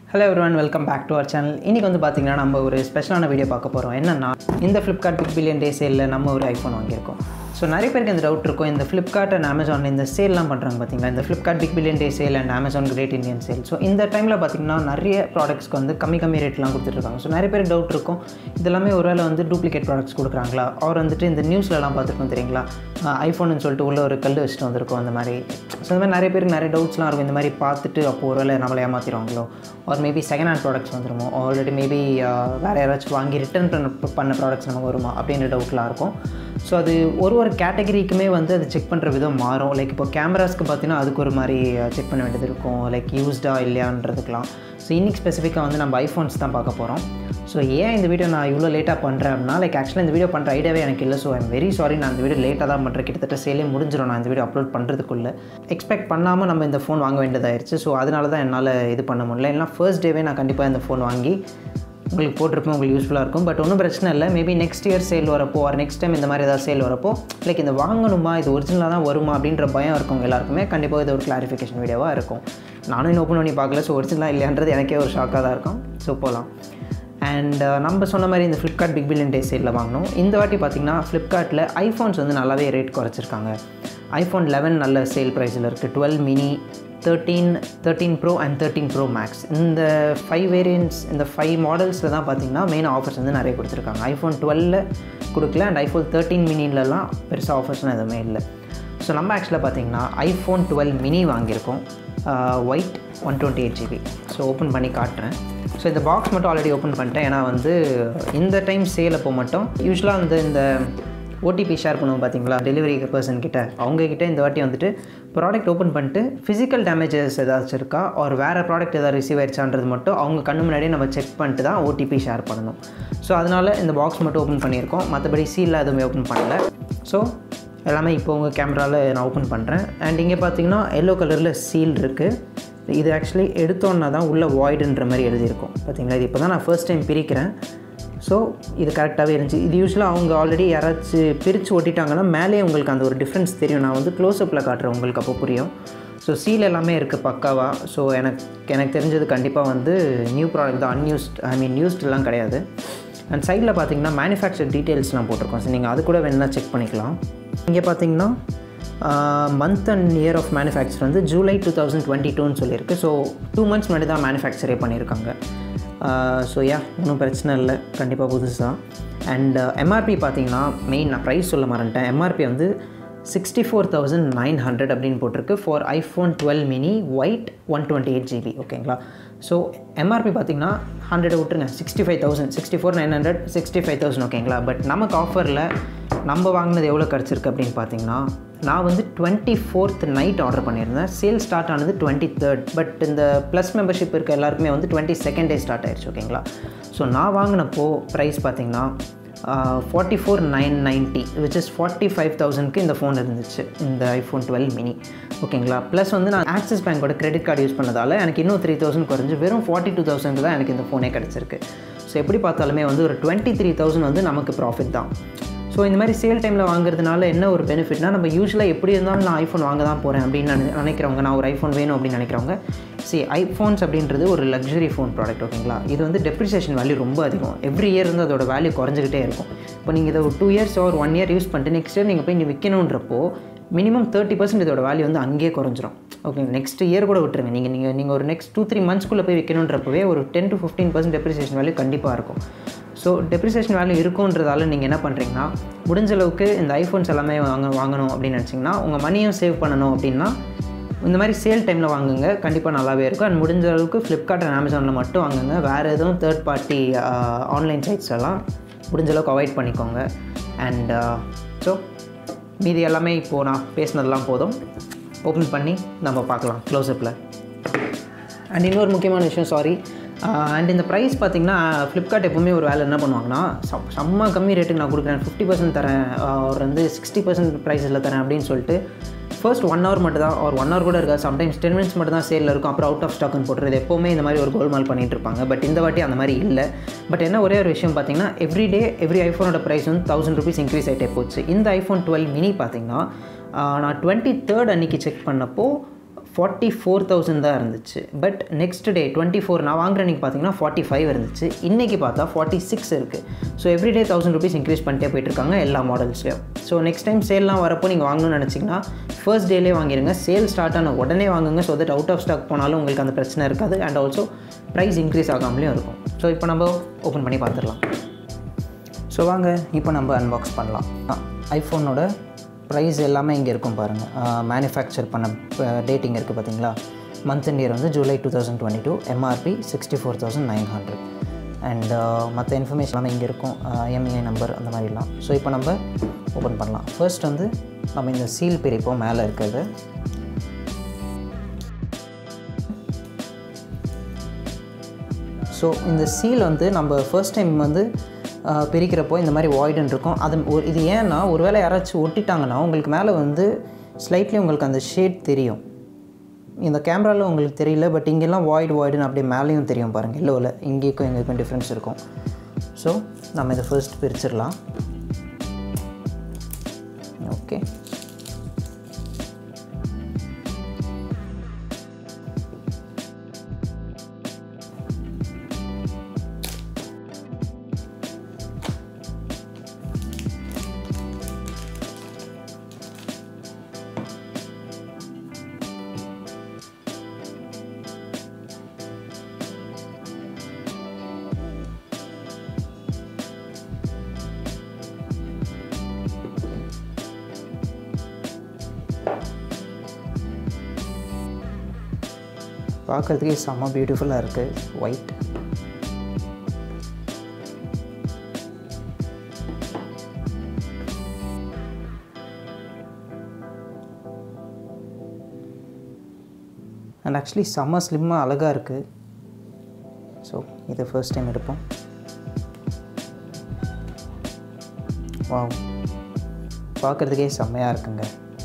hello everyone welcome back to our channel இன்றைக்கி வந்து பார்த்திங்கன்னா நம்ம ஒரு ஸ்பெஷலான வீடியோ பார்க்க போகிறோம் என்னென்னா இந்த ஃப்ளிப்கார்ட் பிக் பில்லியன் டே சேலில் நம்ம ஒரு ஐஃபோன் வாங்கியிருக்கோம் ஸோ நிறைய பேருக்கு இந்த டவுட் இருக்கும் இந்த ஃப்ளிப்கார்ட் அண்ட் அமேசான் இந்த சேல்லாம் பண்ணுறாங்க பார்த்தீங்களா இந்த Flipkart big billion day sale and Amazon great Indian sale so இந்த டைமில் பார்த்திங்கன்னா நிறைய ப்ராடக்ட்ஸ்க்கு வந்து கம்மி கம்மி ரேட்லாம் கொடுத்துட்ருக்காங்க ஸோ நிறைய பேருக்கு டவுட் இருக்கும் இதெல்லாமே ஒருவேளை வந்து டூப்ளிகேட் ப்ராடக்ட்ஸ் கொடுக்குறாங்களா அவர் வந்துட்டு இந்த நியூஸ்லலாம் பார்த்துருக்கோம் தெரியுங்களா ஐஃபோன்னு சொல்லிட்டு உள்ள ஒரு கல் வச்சுட்டு வந்திருக்கோம் அந்த மாதிரி ஸோ இந்த மாதிரி நிறைய பேருக்கு நிறைய டவுட்ஸ்லாம் இருக்கும் இந்த மாதிரி பார்த்துட்டு அப்போ ஒருவேளை நம்மளை ஏமாற்றிடுவாங்களோ or maybe second hand products வந்துருமோ ஆல்ரெடி மேபி வேறு யாராச்சும் வாங்கி ரிட்டர்ன் பண்ண பண்ண ப்ராடக்ட்ஸ் நமக்கு வருமா அப்படின்ற டவுட்லாம் இருக்கும் ஸோ அது ஒரு ஒரு கேட்டகரிக்குமே வந்து அது செக் பண்ணுற விதம் மாறும் லைக் இப்போ கேமராஸ்க்கு பார்த்தீங்கன்னா அதுக்கு ஒரு மாதிரி செக் பண்ண வேண்டியது இருக்கும் லைக் யூஸ்டா இல்லையான்றதுக்கெலாம் ஸோ இன்னைக்கு ஸ்பெசிஃபிக்காக வந்து நம்ம ஐஃபோன்ஸ் தான் பார்க்க போகிறோம் ஸோ ஏன் இந்த வீடியோ நான் இவ்வளோ லேட்டாக பண்ணுறேன் அப்படின்னா லைக் ஆக்சுவலாக இந்த வீடியோ பண்ணுற ஐடியாவே எனக்கு இல்லை ஸோ ஐம் வெரி சாரி நான் இந்த வீடியோ லேட்டாக தான் பண்ணுறேன் கிட்டத்தட்ட சேலே முடிஞ்சிடும் நான் இந்த வீடியோ அப்லோட் பண்ணுறதுக்குள்ளே எக்ஸ்பெக்ட் பண்ணாமல் நம்ம இந்த ஃபோன் வாங்க வேண்டியதாயிருச்சு ஸோ அதனால தான் என்னால் இது பண்ண முடியல இல்லைனா ஃபர்ஸ்ட் டேவே நான் கண்டிப்பாக இந்த ஃபோன் வாங்கி உங்களுக்கு போட்டிருப்பேன் உங்களுக்கு யூஸ்ஃபுல்லாக இருக்கும் பட் ஒன்றும் பிரச்சனை இல்லை மேபி நெக்ஸ்ட் இயர் சேல் வரப்போ ஆர் நெக்ஸ்ட் டைம் இந்த மாதிரி ஏதாவது சேல் வரப்போ லைக் இந்த வாங்கணுமா இது ஒரிஜினலாக தான் வருமா அப்படின்ற பயம் இருக்கவங்க எல்லாருக்குமே கண்டிப்பாக இது ஒரு கிளாரிஃபிகேஷன் வீடியோவாக இருக்கும் நானும் இன்னும் ஓப்பன் பண்ணி பார்க்கல ஸோ ஒரிஜினலாக இல்லையான்றது எனக்கே ஒரு ஷாக்காக தான் இருக்கும் ஸோ போகலாம் அண்ட் நம்ம சொன்ன மாதிரி இந்த ஃப்ளிப்கார்ட் பிக் பில்லியன் டே சேலில் வாங்கினோம் இந்த வாட்டி பார்த்திங்கன்னா ஃப்ளிப்கார்ட்டில் ஐஃபோன்ஸ் வந்து நல்லாவே ரேட் குறைச்சிருக்காங்க ஐஃபோன் லெவன் நல்ல சேல் ப்ரைஸில் இருக்குது twelve mini thirteen thirteen pro and thirteen pro max இந்த ஃபைவ் வேரியன்ட்ஸ் இந்த ஃபைவ் மாடல்ஸில் தான் பார்த்திங்கன்னா மெயின் ஆஃபர்ஸ் வந்து நிறைய கொடுத்துருக்காங்க ஐஃபோன் டுவெல்ல கொடுக்கல அண்ட் ஐஃபோன் தேர்ட்டீன் மினிலலாம் பெருசாக ஆஃபர்ஸ்லாம் எதுவுமே இல்லை ஸோ நம்ம ஆக்சுவலாக பார்த்திங்கன்னா ஐஃபோன் டுவெல் மினி வாங்கியிருக்கோம் white one twenty eight GB so open பண்ணி காட்டுறேன் ஸோ இந்த பாக்ஸ் மட்டும் ஆல்ரெடி ஓப்பன் பண்ணிட்டேன் ஏன்னா வந்து இந்த டைம் சேல் அப்போ மட்டும் யூஸ்வலாக வந்து இந்த ஓடிபி ஷேர் பண்ணுவோம் பார்த்தீங்களா டெலிவரி பர்சன் கிட்ட அவங்கக்கிட்ட இந்த வாட்டி வந்துட்டு ப்ராடக்ட் ஓப்பன் பண்ணிட்டு ஃபிசிக்கல் டேமேஜஸ் ஏதாச்சும் இருக்கா ஒரு வேறு ப்ராடக்ட் ஏதாவது ரிசீவ் ஆயிடுச்சான்றது மட்டும் அவங்க கண்ணு முன்னாடியே நம்ம செக் பண்ணிட்டு தான் ஓடிபி ஷேர் பண்ணணும் ஸோ அதனால் இந்த பாக்ஸ் மட்டும் ஓப்பன் பண்ணியிருக்கோம் மற்றபடி சீலில் எதுவுமே ஓப்பன் பண்ணல ஸோ எல்லாமே இப்போ உங்கள் கேமராவில் நான் ஓப்பன் பண்ணுறேன் அண்ட் இங்கே பார்த்தீங்கன்னா எல்லோ கலரில் சீல் இருக்குது இது ஆக்சுவலி எடுத்தோன்னா தான் உள்ளே வாய்டுன்ற மாதிரி எழுதியிருக்கும் பார்த்தீங்களா இது இப்போ தான் நான் ஃபர்ஸ்ட் டைம் பிரிக்கிறேன் ஸோ இது கரெக்டாகவே இருந்துச்சு இது யூஸ்வலாக அவங்க ஆல்ரெடி யாராச்சும் பிரித்து ஒட்டிட்டாங்கன்னா மேலே உங்களுக்கு அந்த ஒரு டிஃப்ரென்ஸ் தெரியும் நான் வந்து க்ளோஸ்அப்பில் காட்டுறேன் உங்களுக்கு அப்போ புரியும் ஸோ சீல் எல்லாமே இருக்குது பக்காவாக ஸோ எனக்கு எனக்கு தெரிஞ்சது கண்டிப்பாக வந்து நியூ ப்ராடக்ட் தான் அன்யூஸ்ட் ஐ மீன் யூஸ்ட்லாம் கிடையாது அண்ட் சைடில் பார்த்தீங்கன்னா மேனுஃபேக்சர் டீட்டெயில்ஸ்லாம் போட்டிருக்கோம் ஸோ நீங்கள் அது கூட வேணால் செக் பண்ணிக்கலாம் இங்கே பார்த்தீங்கன்னா month and year of manufacture வந்து ஜூலை டூ தௌசண்ட் டுவெண்ட்டி டூன்னு சொல்லியிருக்கு ஸோ டூ மந்த்ஸ் முன்னாடி தான் மேனுஃபேக்சரே பண்ணியிருக்காங்க ஸோ யா ஒன்றும் பிரச்சனை இல்லை கண்டிப்பாக புதுசாக அண்ட் எம்ஆர்பி பார்த்தீங்கன்னா மெயின் நான் ப்ரைஸ் சொல்ல மறந்துட்டேன் எம்ஆர்பி வந்து sixty four thousand nine hundred அப்படின்னு போட்டிருக்கு for iPhone twelve mini white one twenty eight GB ஓகேங்களா ஸோ எம்ஆர்பி பார்த்தீங்கன்னா ஹண்ட்ரட் விட்டுருங்க sixty five thousand sixty four nine hundred sixty five thousand ஓகேங்களா பட் நமக்கு ஆஃபரில் நம்ம வாங்கினது எவ்வளோ கிடச்சிருக்கு அப்படின்னு பார்த்தீங்கன்னா நான் வந்து டுவெண்ட்டி ஃபோர்த் நைட் ஆர்டர் பண்ணியிருந்தேன் சேல் ஸ்டார்ட் ஆனது டுவெண்ட்டி தேர்ட் பட் இந்த ப்ளஸ் மெம்பர்ஷிப் இருக்க எல்லாருக்குமே வந்து டுவெண்ட்டி செகண்ட் டே ஸ்டார்ட் ஆயிடுச்சு ஓகேங்களா ஸோ நான் வாங்கினப்போ ப்ரைஸ் பார்த்தீங்கன்னா forty four nine ninety which is forty five தௌசண்ட்க்கு இந்த ஃபோன் இருந்துச்சு இந்த ஐஃபோன் டுவெல் மினி ஓகேங்களா ப்ளஸ் வந்து நான் ஆக்சிஸ் பேங்கோட கிரெடிட் கார்டு யூஸ் பண்ணதால் எனக்கு இன்னும் த்ரீ தௌசண்ட் குறைஞ்சி வெறும் ஃபார்ட்டி டூ தௌசண்ட் தான் எனக்கு இந்த ஃபோனே கிடச்சிருக்கு ஸோ எப்படி பார்த்தாலுமே வந்து ஒரு டுவெண்ட்டி த்ரீ தௌசண்ட் வந்து நமக்கு ப்ராஃபிட் தான் ஸோ இந்த மாதிரி சேல் டைமில் வாங்குறதுனால என்ன ஒரு பெனிஃபிட்னா நம்ம யூஸ்வலாக எப்படி இருந்தாலும் நான் ஐஃபோன் வாங்க தான் போகிறேன் அப்படின்னு நினை நினைக்கிறவங்க நான் ஒரு ஐஃபோன் வேணும் அப்படின்னு நினைக்கிறவங்க சி ஐஃபோன்ஸ் அப்படின்றது ஒரு லக்ஸரி ஃபோன் ப்ராடக்ட் ஓகேங்களா இது வந்து டெப்ரிசியேஷன் வேல்யூ ரொம்ப அதிகம் எவ்ரி இயர் வந்து அதோட வேல்யூ குறைஞ்சிக்கிட்டே இருக்கும் இப்போ நீங்கள் இதை ஒரு டூ இயர்ஸ் ஒரு ஒன் இயர் யூஸ் பண்ணிட்டு நெக்ஸ்ட் இயர் நீங்கள் போய் இங்கே விற்கணுன்றப்போ மினிமம் தேர்ட்டி பர்சன்ட் இதோட வேல்யூ வந்து அங்கேயே குறைஞ்சிரும் ஓகே நெக்ஸ்ட் இயர் கூட விட்டுருங்க நீங்கள் நீங்கள் நீங்கள் ஒரு நெக்ஸ்ட் டூ த்ரீ மந்த்ஸ்க்குள்ளே போய் விற்கணுன்றப்பவே ஒரு ten to fifteen percent depreciation value கண்டிப்பாக இருக்கும் ஸோ டெப்ரிசியேஷன் வேல்யூ இருக்குன்றதால நீங்கள் என்ன பண்ணுறீங்கன்னா முடிஞ்ச அளவுக்கு இந்த ஐஃபோன்ஸ் எல்லாமே வாங்க வாங்கணும் அப்படின்னு நினச்சிங்கன்னா உங்கள் மணியும் சேவ் பண்ணணும் அப்படின்னா இந்த மாதிரி சேல் டைமில் வாங்குங்க கண்டிப்பாக நல்லாவே இருக்கும் அண்ட் முடிஞ்ச அளவுக்கு ஃப்ளிப்கார்ட் அண்ட் அமேசானில் மட்டும் வாங்குங்க வேறு எதுவும் தேர்ட் பார்ட்டி ஆன்லைன் சைட்ஸ் எல்லாம் முடிஞ்ச அளவுக்கு அவாய்ட் பண்ணிக்கோங்க அண்ட் ஸோ மீதி எல்லாமே இப்போது நான் பேசினதெல்லாம் போதும் ஓப்பன் பண்ணி நம்ம பார்க்கலாம் க்ளோஸ்அப்பில் அண்ட் இன்னொரு முக்கியமான விஷயம் சாரி அண்ட் இந்த ப்ரைஸ் பார்த்தீங்கன்னா ஃப்ளிப்கார்ட் எப்போவுமே ஒரு வேலை என்ன பண்ணுவாங்கன்னா சம் செம்ம கம்மி ரேட்டுக்கு நான் கொடுக்குறேன் ஃபிஃப்டி பர்சன்ட் தரேன் ஒரு வந்து சிக்ஸ்டி பர்சன்ட் ப்ரைஸில் தரேன் அப்படின்னு சொல்லிட்டு ஃபர்ஸ்ட் ஒன் ஹவர் மட்டும் தான் ஒரு ஒன் ஹவர் கூட இருக்காது சம்டைம்ஸ் டென் மினிட்ஸ் மட்டும் தான் சேலில் இருக்கும் அப்புறம் அவுட் ஆஃப் ஸ்டாக்னு போட்டுறது எப்போவுமே இந்த மாதிரி ஒரு கோல்மால் பண்ணிட்டு இருப்பாங்க பட் இந்த வாட்டி அந்த மாதிரி இல்லை பட் என்ன ஒரே ஒரு விஷயம் பார்த்தீங்கன்னா எவ்ரி டே எவ்ரி ஐஃபோனோட ப்ரைஸ் வந்து தௌசண்ட் ருபீஸ் இன்க்ரீஸ் ஆகிட்டே போச்சு இந்த ஐஃபோன் டுவெல் மினி பார்த்தீங்கன்னா நான் டுவெண்ட்டி தேர்ட் அன்றைக்கி செக் பண்ணப்போ ஃபார்ட்டி ஃபோர் தௌசண்ட் தான் இருந்துச்சு but next day twenty four நான் வாங்குற அன்றைக்கி பார்த்தீங்கன்னா ஃபார்ட்டி ஃபைவ் இருந்துச்சு இன்றைக்கி பார்த்தா ஃபார்ட்டி சிக்ஸ் இருக்குது so every day thousand rupees increase பண்ணிட்டே போயிட்டுருக்காங்க எல்லா மாடல்ஸ்லையும் ஸோ நெக்ஸ்ட் டைம் சேல்லாம் வரப்போ நீங்கள் வாங்கணும்னு நினச்சிங்கன்னா ஃபர்ஸ்ட் டேலே வாங்கிடுங்க சேல் ஸ்டார்ட் ஆன உடனே வாங்குங்க so that out of stock போனாலும் உங்களுக்கு அந்த பிரச்சனை இருக்காது அண்ட் ஆல்சோ ப்ரைஸ் இன்க்ரீஸ் ஆகாமலேயும் இருக்கும் ஸோ இப்போ நம்ம ஓப்பன் பண்ணி பார்த்துடலாம் ஸோ வாங்க இப்போ நம்ம அன்பாக்ஸ் பண்ணலாம் ஐஃபோனோட ப்ரைஸ் எல்லாமே இங்கே இருக்கும் பாருங்கள் மேனுஃபேக்சர் பண்ண டேட்டிங் இருக்குது பார்த்தீங்களா மந்த் அண்ட் இயர் வந்து July two thousand twenty two MRP sixty four thousand nine hundred and மற்ற இன்ஃபர்மேஷன் எல்லாமே இங்கே இருக்கும் எம்இஐ நம்பர் அந்த மாதிரிலாம் ஸோ இப்போ நம்ம ஓப்பன் பண்ணலாம் ஃபர்ஸ்ட் வந்து நம்ம இந்த சீல் பிரிப்போம் மேலே இருக்கிறது ஸோ இந்த சீல் வந்து நம்ம ஃபர்ஸ்ட் டைம் வந்து ஆஹ், பிரிக்கிறப்போ இந்த மாதிரி வாய்டுன்னு இருக்கும் அது ஒரு இது ஏன்னா ஒருவேளை யாராச்சும் ஒட்டிட்டாங்கன்னா உங்களுக்கு மேலே வந்து ஸ்லைட்லி உங்களுக்கு அந்த ஷேட் தெரியும் இந்த கேமராவில் உங்களுக்கு தெரியல பட் இங்கெல்லாம் வாய்டு வாய்டுன்னு அப்படியே மேலேயும் தெரியும் பாருங்கள் எல்லோவில் இங்கேக்கும் எங்களுக்கும் டிஃப்ரென்ஸ் இருக்கும் ஸோ நம்ம இதை ஃபர்ஸ்ட் பிரிச்சிடலாம் ஓகே பார்க்குறதுக்கே செம்ம பியூட்டிஃபுல்லாக இருக்குது ஒயிட் அண்ட் ஆக்சுவலி செம்ம ஸ்லிம்மாக அழகாக இருக்குது ஸோ இதை ஃபர்ஸ்ட் டைம் எடுப்போம் வாவ் பார்க்குறதுக்கே செம்மையாக இருக்குங்க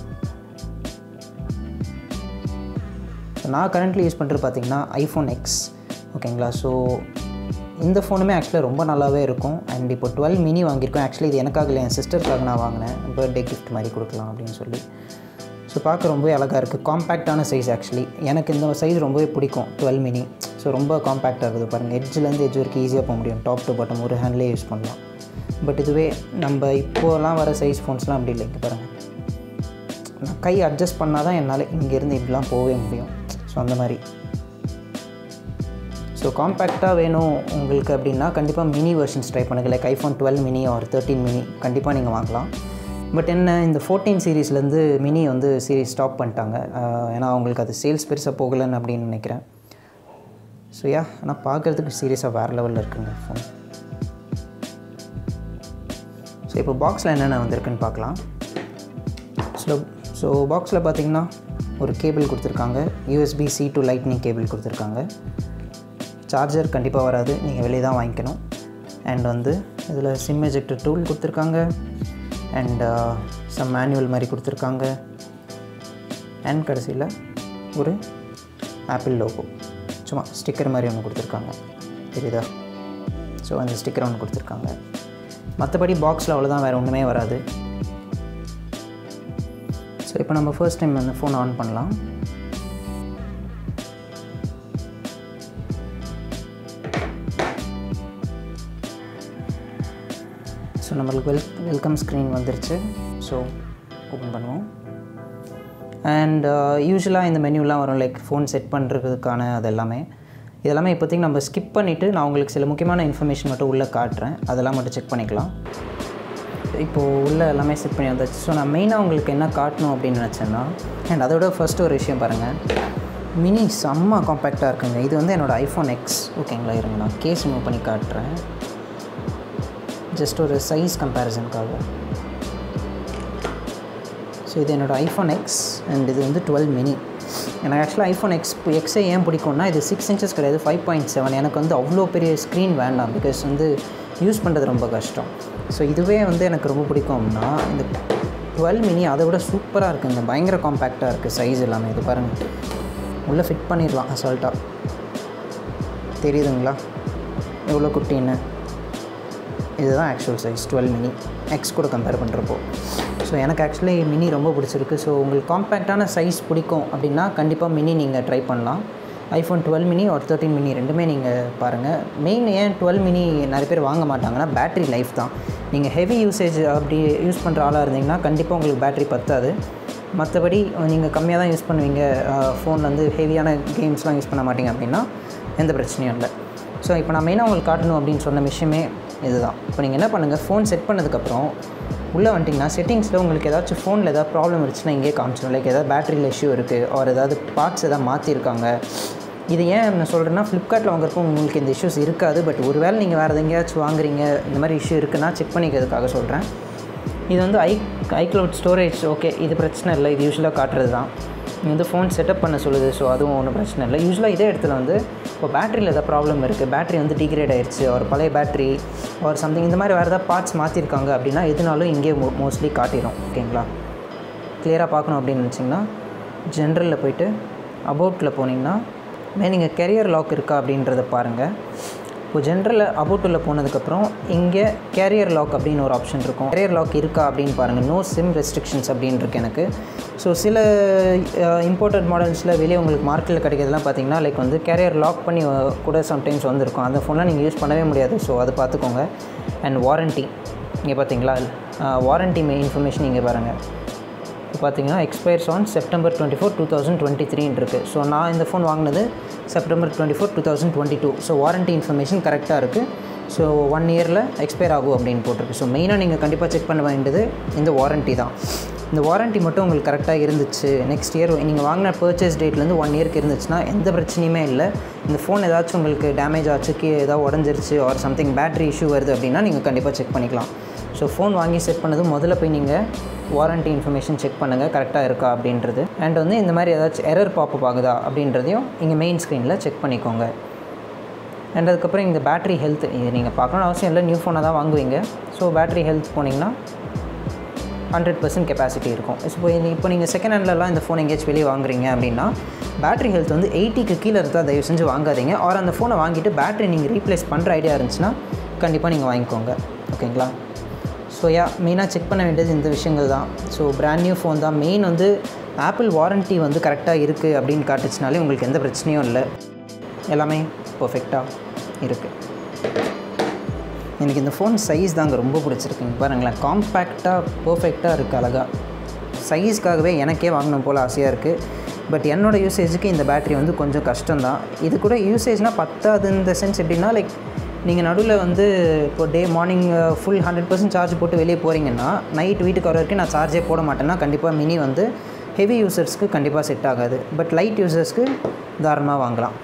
ஸோ நான் கரண்ட்லி யூஸ் பண்ணுறது பார்த்தீங்கன்னா ஐஃபோன் எக்ஸ் ஓகேங்களா ஸோ இந்த ஃபோனுமே ஆக்சுவலாக ரொம்ப நல்லாவே இருக்கும் அண்ட் இப்போ டுவெல் மினி வாங்கியிருக்கோம் ஆக்சுவலி இது எனக்காக இல்லை என் சிஸ்டருக்காக நான் வாங்கினேன் பர்த்டே கிஃப்ட் மாதிரி கொடுக்கலாம் அப்படின்னு சொல்லி ஸோ பார்க்க ரொம்பவே அழகாக இருக்குது காம்பேக்டான சைஸ் ஆக்சுவலி எனக்கு இந்த சைஸ் ரொம்பவே பிடிக்கும் டுவெல் மினி ஸோ ரொம்ப காம்பேக்டாக இருக்குது பாருங்கள் எட்ஜ்லேருந்து எட்ஜ் வரைக்கும் ஈஸியாக போக முடியும் டாப் டு பாட்டம் ஒரு ஹேண்ட்லேயே யூஸ் பண்ணலாம் பட் இதுவே நம்ம இப்போலாம் வர சைஸ் ஃபோன்ஸ்லாம் அப்படி இல்லை இங்கே பாருங்கள் நான் கை அட்ஜஸ்ட் பண்ணால் தான் என்னால் இங்கேருந்து இப்படிலாம் போகவே முடியும் ஸோ அந்த மாதிரி ஸோ காம்பேக்டாக வேணும் உங்களுக்கு அப்படின்னா கண்டிப்பாக மினி வெர்ஷன்ஸ் ட்ரை பண்ணுங்கள் லைக் ஐஃபோன் டுவெல் மினி ஒரு தேர்ட்டின் மினி கண்டிப்பாக நீங்கள் வாங்கலாம் பட் என்ன இந்த ஃபோர்டீன் சீரீஸ்லேருந்து மினி வந்து சீரீஸ் ஸ்டாப் பண்ணிட்டாங்க ஆஹ் ஏன்னா அவங்களுக்கு அது சேல்ஸ் பெருசாக போகலைன்னு அப்படின்னு நினைக்கிறேன் ஸோ யா ஆனால் பார்க்குறதுக்கு சீரியஸாக வேறு லெவலில் இருக்குங்க ஃபோன் ஸோ இப்போ பாக்ஸில் என்னென்ன வந்திருக்குன்னு பார்க்கலாம் ஸோ ஸோ பாக்ஸில் பார்த்தீங்கன்னா ஒரு கேபிள் கொடுத்துருக்காங்க USB C to lightning cable கொடுத்துருக்காங்க சார்ஜர் கண்டிப்பாக வராது நீங்கள் வெளியே தான் வாங்கிக்கணும் அண்ட் வந்து இதில் சிம் எஜெக்டர் டூல் கொடுத்துருக்காங்க அண்ட் சம் மேனுவல் மாதிரி கொடுத்துருக்காங்க அண்ட் கடைசியில் ஒரு ஆப்பிள் லோகோ சும்மா ஸ்டிக்கர் மாதிரி ஒன்று கொடுத்துருக்காங்க தெரியுதா ஸோ அந்த ஸ்டிக்கர் ஒன்று கொடுத்துருக்காங்க மற்றபடி பாக்ஸில் அவ்வளோதான் வேறு ஒன்றுமே வராது ஸோ இப்போ நம்ம ஃபர்ஸ்ட் டைம் அந்த ஃபோன் ஆன் பண்ணலாம் ஸோ நம்மளுக்கு வெல் வெல்கம் ஸ்க்ரீன் வந்துருச்சு ஸோ ஓப்பன் பண்ணுவோம் அண்ட் யூஸ்வலாக இந்த மெனுலாம் வரும் லைக் ஃபோன் செட் பண்ணுறதுக்கான அது எல்லாமே இதெல்லாமே இப்போதைக்கு நம்ம ஸ்கிப் பண்ணிவிட்டு நான் உங்களுக்கு சில முக்கியமான இன்ஃபர்மேஷன் மட்டும் உள்ளே காட்டுறேன் அதெல்லாம் மட்டும் செக் பண்ணிக்கலாம் இப்போது உள்ளே எல்லாமே செட் பண்ணி வந்தாச்சு ஸோ நான் மெயினாக உங்களுக்கு என்ன காட்டணும் அப்படின்னு நினச்சேன்னா அண்ட் அதோட ஃபர்ஸ்ட் ஒரு விஷயம் பாருங்கள் மினி செம்ம காம்பேக்டாக இருக்குங்க இது வந்து என்னோடய ஐஃபோன் எக்ஸ் ஓகேங்களா இருங்க நான் கேஸ் மூவ் பண்ணி காட்டுறேன் ஜஸ்ட் ஒரு சைஸ் கம்பேரிசனுக்காக ஸோ இது என்னோடய ஐஃபோன் எக்ஸ் அண்ட் இது வந்து டுவெல் மினி எனக்கு ஆக்சுவலாக ஐஃபோன் எக்ஸ் எக்ஸே ஏன் பிடிக்கும்னா இது சிக்ஸ் இன்ச்சஸ் கிடையாது ஃபைவ் பாயிண்ட் செவன் எனக்கு வந்து அவ்வளோ பெரிய ஸ்க்ரீன் வேண்டாம் பிகாஸ் வந்து யூஸ் பண்ணுறது ரொம்ப கஷ்டம் ஸோ இதுவே வந்து எனக்கு ரொம்ப பிடிக்கும்னா இந்த டுவெல் மினி அதை விட சூப்பராக இருக்குங்க பயங்கர காம்பேக்டாக இருக்குது சைஸ் எல்லாமே இது பாருங்கள் உள்ளே ஃபிட் பண்ணிடலாம் அசால்ட்டாக தெரியுதுங்களா எவ்வளோ குட்டின்னு இதுதான் actual size twelve mini X கூட கம்பேர் பண்ணுறப்போ ஸோ எனக்கு ஆக்சுவலி மினி ரொம்ப பிடிச்சிருக்கு ஸோ உங்களுக்கு காம்பேக்டான சைஸ் பிடிக்கும் அப்படின்னா கண்டிப்பாக மினி நீங்கள் ட்ரை பண்ணலாம் ஐஃபோன் டுவெல் மினி ஒரு தேர்ட்டின் மினி ரெண்டுமே நீங்கள் பாருங்கள் மெயின் ஏன் டுவெல் மினி நிறைய பேர் வாங்க மாட்டாங்கன்னா பேட்டரி லைஃப் தான் நீங்கள் ஹெவி யூசேஜ் அப்படி யூஸ் பண்ணுற ஆளாக இருந்தீங்கன்னா கண்டிப்பாக உங்களுக்கு பேட்டரி பத்தாது மற்றபடி நீங்கள் கம்மியாக தான் யூஸ் பண்ணுவீங்க ஃபோன் வந்து ஹெவியான கேம்ஸ்லாம் யூஸ் பண்ண மாட்டீங்க அப்படின்னா எந்த பிரச்சனையும் இல்லை ஸோ இப்போ நான் மெயினாக உங்களுக்கு காட்டணும் அப்படின்னு சொன்ன விஷயமே இதுதான் இப்போ நீங்கள் என்ன பண்ணுங்கள் ஃபோன் செட் பண்ணதுக்கப்புறம் உள்ளே வந்துட்டிங்கன்னா செட்டிங்ஸில் உங்களுக்கு ஏதாச்சும் ஃபோனில் ஏதாவது ப்ராப்ளம் இருந்துச்சுன்னா இங்கே காமிச்சிடும் லைக் ஏதாவது பேட்டரியில் இஷ்யூ இருக்குது ஆர் ஏதாவது பார்ட்ஸ் எதாவது மாற்றிருக்காங்க இது ஏன் நான் சொல்கிறேன்னா ஃப்ளிப்கார்ட்டில் வாங்குறப்போ உங்களுக்கு இந்த இஷ்யூஸ் இருக்காது பட் ஒருவேளை நீங்கள் வேறு எங்கேயாச்சும் வாங்குறீங்க இந்த மாதிரி இஷ்யூ இருக்குன்னா செக் பண்ணிக்கிறதுக்காக சொல்கிறேன் இது வந்து ஐ ஐக்ளவுட் ஸ்டோரேஜ் ஓகே இது பிரச்சனை இல்லை இது யூஸ்வலாக காட்டுறது தான் இது வந்து ஃபோன் செட்டப் பண்ண சொல்லுது ஸோ அதுவும் ஒன்றும் பிரச்சனை இல்லை யூஸ்வலாக இதே இடத்துல வந்து இப்போ பேட்டரியில் ஏதாவது ப்ராப்ளம் இருக்குது பேட்டரி வந்து டிகிரேட் ஆயிடுச்சு ஒரு பழைய பேட்டரி ஒரு சம்திங் இந்த மாதிரி வேறு ஏதாவது பார்ட்ஸ் மாற்றிருக்காங்க அப்படின்னா எதுனாலும் இங்கே மோ மோஸ்ட்லி காட்டிடும் ஓகேங்களா கிளியராக பார்க்கணும் அப்படின்னு நினச்சிங்கன்னா ஜென்ரலில் போயிட்டு அபவுட்டில் போனீங்கன்னா மே நீங்கள் கெரியர் லாக் இருக்கா அப்படின்றத பாருங்கள் இப்போ ஜென்ரலில் அபவுட்டில் போனதுக்கப்புறம் இங்கே கேரியர் லாக் அப்படின்னு ஒரு ஆப்ஷன் இருக்கும் கேரியர் லாக் இருக்கா அப்படின்னு பாருங்கள் நோ சிம் ரெஸ்ட்ரிக்ஷன்ஸ் அப்படின்னு இருக்கு எனக்கு ஸோ சில இம்போர்ட்டட் மாடல்ஸில் வெளியே உங்களுக்கு மார்க்கெட்டில் கிடைக்கிறதுலாம் பார்த்தீங்கன்னா லைக் வந்து கேரியர் லாக் பண்ணி அஹ், கூட சம்டைம்ஸ் வந்திருக்கும் அந்த ஃபோன்லாம் நீங்கள் யூஸ் பண்ணவே முடியாது ஸோ அது பார்த்துக்கோங்க அண்ட் வாரண்ட்டி இங்கே பார்த்தீங்களா வாரண்ட்டி இன்ஃபர்மேஷன் இங்கே பாருங்கள் இப்போ பார்த்தீங்கன்னா expires on September twenty four two thousand twenty த்ரீன்னு இருக்குது ஸோ நான் இந்த ஃபோன் வாங்கினது September twenty four two thousand twenty two so warranty information கரெக்டாக இருக்குது ஸோ ஒன் இயரில் எக்ஸ்பயர் ஆகும் அப்படின்னு போட்டிருக்கு ஸோ மெயினாக நீங்கள் கண்டிப்பாக செக் பண்ண வேண்டியது இந்த வாரண்ட்டி தான் இந்த வாரண்ட்டி மட்டும் உங்களுக்கு கரெக்டாக இருந்துச்சு நெக்ஸ்ட் இயர் நீங்கள் வாங்கின பர்ச்சேஸ் டேட்லேருந்து ஒன் இயர்க்கு இருந்துச்சுன்னா எந்த பிரச்சனையுமே இல்லை இந்த ஃபோன் ஏதாச்சும் உங்களுக்கு டேமேஜ் ஆச்சு கீ ஏதாவது உடஞ்சிருச்சு ஆர் சம்திங் பேட்டரி இஷ்யூ வருது அப்படின்னா நீங்கள் கண்டிப்பாக செக் பண்ணிக்கலாம் ஸோ ஃபோன் வாங்கி செட் பண்ணது முதல்ல போய் நீங்கள் வாரண்ட்டி இன்ஃபர்மேஷன் செக் பண்ணுங்கள் கரெக்டாக இருக்கா அப்படின்றது அண்ட் வந்து இந்த மாதிரி ஏதாச்சும் எரர் பாப்பப் ஆகுதா அப்படின்றதையும் இங்கே மெயின் ஸ்க்ரீனில் செக் பண்ணிக்கோங்க அண்ட் அதுக்கப்புறம் இந்த பேட்டரி ஹெல்த் இது நீங்கள் பார்க்கணும்னு அவசியம் இல்லை நியூ ஃபோனாக தான் வாங்குவீங்க ஸோ பேட்டரி ஹெல்த் போனீங்கன்னா ஹண்ட்ரட் பர்சன்ட் கெப்பாசிட்டி இருக்கும் இப்போ இந்த- இப்போ நீங்கள் செகண்ட் ஹேண்ட்லலாம் இந்த ஃபோன் எங்கேயாச்சும் வெளியே வாங்குறீங்க அப்படின்னா பேட்டரி ஹெல்த் வந்து எயிட்டிக்கு கீழே இருந்தால் தயவு செஞ்சு வாங்காதீங்க ஆர் அந்த ஃபோனை வாங்கிட்டு பேட்டரி நீங்கள் ரீப்ளேஸ் பண்ணுற ஐடியா இருந்துச்சுன்னா கண்டிப்பாக நீங்கள் வாங்கிக்கோங்க ஓகேங்களா ஸோ யா மெயினாக செக் பண்ண வேண்டியது இந்த விஷயங்கள் தான் ஸோ பிராண்ட் நியூ ஃபோன் தான் மெயின் வந்து ஆப்பிள் வாரண்ட்டி வந்து கரெக்டாக இருக்குது அப்படின்னு காட்டுச்சுனாலே உங்களுக்கு எந்த பிரச்சனையும் இல்லை எல்லாமே பர்ஃபெக்டாக இருக்குது எனக்கு இந்த ஃபோன் சைஸ் தாங்க ரொம்ப பிடிச்சிருக்குங்க பாருங்களேன் காம்பேக்டாக பர்ஃபெக்டாக இருக்குது அழகாக சைஸ்க்காகவே எனக்கே வாங்கணும் போல் ஆசையாக இருக்குது பட் என்னோடய யூசேஜுக்கு இந்த பேட்டரி வந்து கொஞ்சம் கஷ்டம்தான் இது கூட யூசேஜ்னால் பத்தாது இந்த சென்ஸ் எப்படின்னா லைக் நீங்கள் நடுவில் வந்து இப்போ day morning full hundred percent charge போட்டு வெளியே போகிறீங்கன்னா நைட் வீட்டுக்கு வர வரைக்கும் நான் சார்ஜே போட மாட்டேன்னா கண்டிப்பாக மினி வந்து ஹெவி யூசர்ஸ்க்கு கண்டிப்பாக செட் ஆகாது பட் லைட் யூசர்ஸ்க்கு தாராளமாக வாங்கலாம்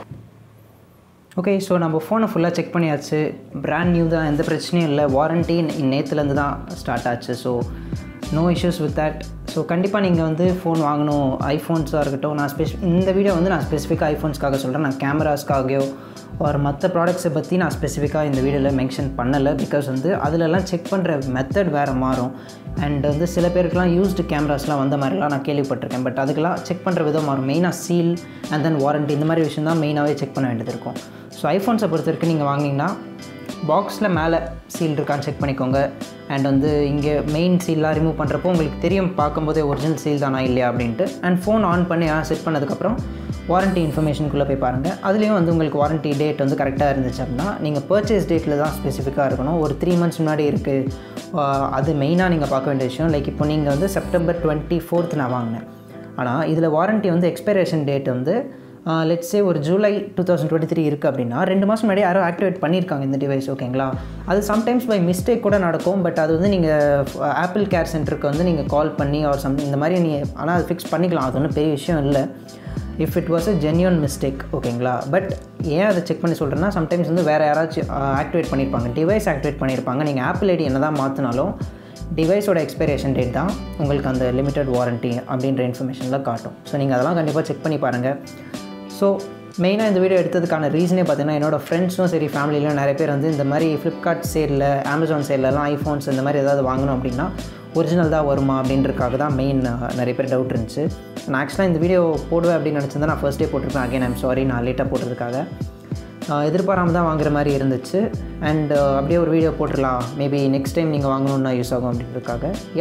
ஓகே ஸோ நம்ம ஃபோனை ஃபுல்லாக செக் பண்ணியாச்சு பிராண்ட் நியூ தான் எந்த பிரச்சனையும் இல்லை வாரண்ட்டி நேற்றுலேருந்து தான் ஸ்டார்ட் ஆச்சு so no issues with that so கண்டிப்பாக நீங்கள் வந்து ஃபோன் வாங்கணும் ஐஃபோன்ஸாக இருக்கட்டும் நான் ஸ்பெஷ் இந்த வீடியோ வந்து நான் ஸ்பெசிஃபிக்காக ஐஃபோன்ஸ்க்காக சொல்கிறேன் நான் கேமராஸ்க்காகவோ ஒரு மற்ற ப்ராடக்ட்ஸை பற்றி நான் ஸ்பெசிஃபிக்காக இந்த வீடியோவில் மென்ஷன் பண்ணலை பிகாஸ் வந்து அதிலெல்லாம் செக் பண்ணுற மெத்தட் வேறு மாறும் அண்ட் வந்து சில பேருக்குலாம் யூஸ்டு கேமராஸ்லாம் வந்த மாதிரிலாம் நான் கேள்விப்பட்டிருக்கேன் பட் அதுக்கெல்லாம் செக் பண்ணுற விதம் மாறும் மெயினாக சீல் அண்ட் தென் வாரண்ட்டி இந்த மாதிரி விஷயம் தான் மெயினாகவே செக் பண்ண வேண்டியது இருக்கும் ஸோ ஐஃபோன்ஸை பொறுத்த வரைக்கும் நீங்கள் வாங்கினீங்கன்னா பாக்ஸில் மேலே சீல் இருக்கான்னு செக் பண்ணிக்கோங்க அண்ட் வந்து இங்கே மெயின் சீல்லாம் ரிமூவ் பண்ணுறப்போ உங்களுக்கு தெரியும் பார்க்கும்போதே ஒரிஜினல் சீல் தானா இல்லையா அப்படின்ட்டு அண்ட் ஃபோன் ஆன் பண்ணி செட் பண்ணதுக்கப்புறம் வாரண்ட்டி இன்ஃபர்மேஷனுக்குள்ளே போய் பாருங்கள் அதுலேயும் வந்து உங்களுக்கு வாரண்ட்டி டேட் வந்து கரெக்டாக இருந்துச்சு அப்படின்னா நீங்கள் பர்ச்சேஸ் டேட்டில் தான் ஸ்பெசிஃபிக்காக இருக்கணும் ஒரு த்ரீ மந்த்ஸ் முன்னாடி இருக்குது அது மெயினாக நீங்கள் பார்க்க வேண்டிய விஷயம் லைக் இப்போ நீங்கள் வந்து செப்டம்பர் டுவெண்ட்டி ஃபோர்த் நான் வாங்கினேன் ஆனால் இதில் வாரண்ட்டி வந்து எக்ஸ்பைரேஷன் டேட் வந்து லெட்ஸே ஒரு July two thousand twenty three இருக்குது அப்படின்னா ரெண்டு மாதம் முன்னாடி யாரோ ஆக்டிவேட் பண்ணியிருக்காங்க இந்த டிவைஸ் ஓகேங்களா அது சம்டைம்ஸ் பை மிஸ்டேக் கூட நடக்கும் பட் அது வந்து நீங்கள் ஆப்பிள் கேர் சென்டருக்கு வந்து நீங்கள் கால் பண்ணி ஆர் சம்திங் இந்த மாதிரி நீங்கள் ஆனால் அது ஃபிக்ஸ் பண்ணிக்கலாம் அது ஒன்றும் பெரிய விஷயம் இல்லை if it was a genuine mistake ஓகேங்களா பட் ஏன் அதை செக் பண்ணி சொல்கிறேன்னா சம்டைம்ஸ் வந்து வேறு யாராச்சும் ஆக்டிவேட் பண்ணியிருப்பாங்க டிவைஸ் ஆக்டிவேட் பண்ணியிருப்பாங்க நீங்கள் ஆப்பிள் ஐடி என்ன தான் மாற்றினாலும் டிவைஸோட எக்ஸ்பைரேஷன் டேட் தான் உங்களுக்கு அந்த லிமிட்டட் வாரண்ட்டி அப்படின்ற இன்ஃபர்மேஷனில் காட்டும் ஸோ நீங்கள் அதெல்லாம் கண்டிப்பாக செக் பண்ணி பாருங்கள் ஸோ மெயினாக இந்த வீடியோ எடுத்ததுக்கான ரீசனே பார்த்தீங்கன்னா என்னோடய ஃப்ரெண்ட்ஸும் சரி ஃபேமிலியிலும் நிறைய பேர் வந்து இந்த மாதிரி ஃப்ளிப்கார்ட் சேலில் அமேசான் சேல்லலாம் ஐஃபோன்ஸ் இந்த மாதிரி ஏதாவது வாங்கணும் அப்படின்னா ஒரிஜினல் தான் வருமா அப்படின்றதுக்காக தான் மெயின் நிறைய பேர் டவுட் இருந்துச்சு நான் ஆக்சுவலாக இந்த வீடியோ போடுவேன் அப்படின்னு நினச்சிருந்தா நான் ஃபர்ஸ்ட் டே போட்டிருப்பேன் அகைன் ஐம் சாரி நான் லேட்டாக போட்டதுக்காக ஆஹ் எதிர்பாராம தான் வாங்குற மாதிரி இருந்துச்சு அண்ட் அப்படியே ஒரு வீடியோ போட்டுடலாம் மேபி நெக்ஸ்ட் டைம் நீங்கள் வாங்கணுன்னா யூஸ் ஆகும் அப்படின்றதுக்காக யா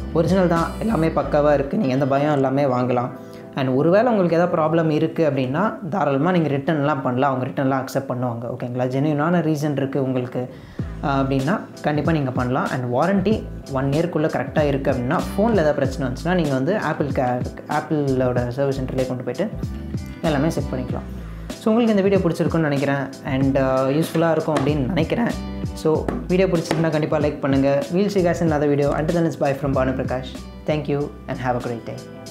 ஒரிஜினல் தான் எல்லாமே பக்காவாக இருக்குது நீங்கள் எந்த பயம் எல்லாமே வாங்கலாம் அண்ட் ஒருவேளை உங்களுக்கு எதாவது ப்ராப்ளம் இருக்குது அப்படின்னா தாராளமாக நீங்கள் ரிட்டர்ன்லாம் பண்ணலாம் அவங்க ரிட்டர்ன்லாம் அக்செப்ட் பண்ணுவாங்க ஓகேங்களா ஜென்யூனான ரீசன் இருக்குது உங்களுக்கு ஆஹ், அப்படின்னா கண்டிப்பாக நீங்கள் பண்ணலாம் அண்ட் வாரண்ட்டி ஒன் இயர்க்குள்ளே கரெக்டாக இருக்குது அப்படின்னா ஃபோனில் ஏதாவது பிரச்சனை வந்துச்சுன்னா நீங்கள் வந்து ஆப்பிள் கே ஆப்பிளோட சர்வீஸ் சென்டர்லேயே கொண்டு போயிட்டு எல்லாமே செட் பண்ணிக்கலாம் ஸோ உங்களுக்கு இந்த வீடியோ பிடிச்சிருக்குன்னு நினைக்கிறேன் அண்ட் யூஸ்ஃபுல்லாக இருக்கும் அப்படின்னு நினைக்கிறேன் ஸோ வீடியோ பிடிச்சிருந்தா கண்டிப்பாக லைக் பண்ணுங்கள் வீல் சி கேஸ் இல்லாத video and then is bye from Bhanu Prakash thank you and have a great day